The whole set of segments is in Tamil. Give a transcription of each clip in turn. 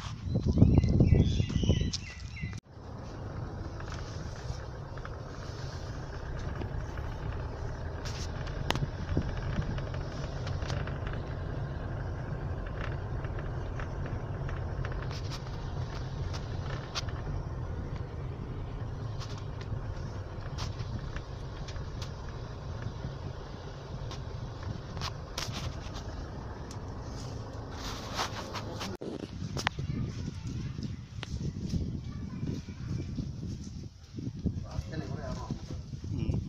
அத்தனை கூட யாரும் ம்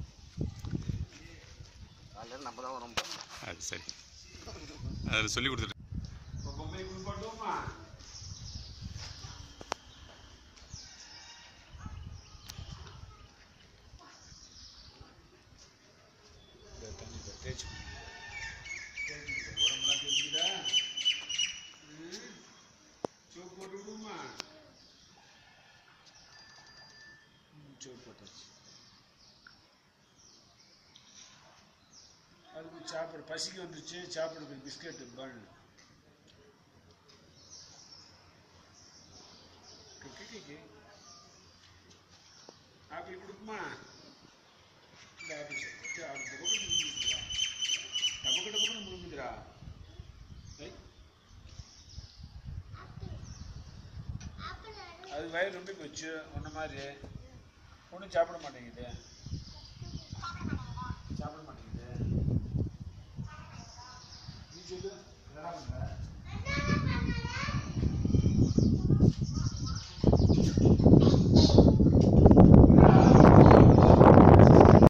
காலையில் நம்ம தான் வரோம் அது சரி அது சொல்லி கொடுத்துட்டு பொம்மை குளிப்பாட்டுவோமா தேய்ச்சி உடம்புலாம் தேய்ச்சிக்கிட்டா சோப்பு போட்டு விடுவோமா சோப்பு போட்டாச்சு அதுக்கு சாப்பிட பசிக்கு வந்துருச்சு சாப்பிடுறதுக்கு பிஸ்கெட்டு பன் ஆப்பிள் கொடுக்குமா இந்த ஆப்பிள் சாப்பிட்டு ஆப்பிள் டபக்கு முடிஞ்சுக்கிறா டபக்கு டபக்குன்னு முடிஞ்சுக்கிறா அது வயிறு ரொம்ப போச்சு ஒன்ன மாதிரி ஒன்றும் சாப்பிட மாட்டேங்குது சாப்பிட மாட்டேங்குது நீ சொல்லு என்னடா பண்ற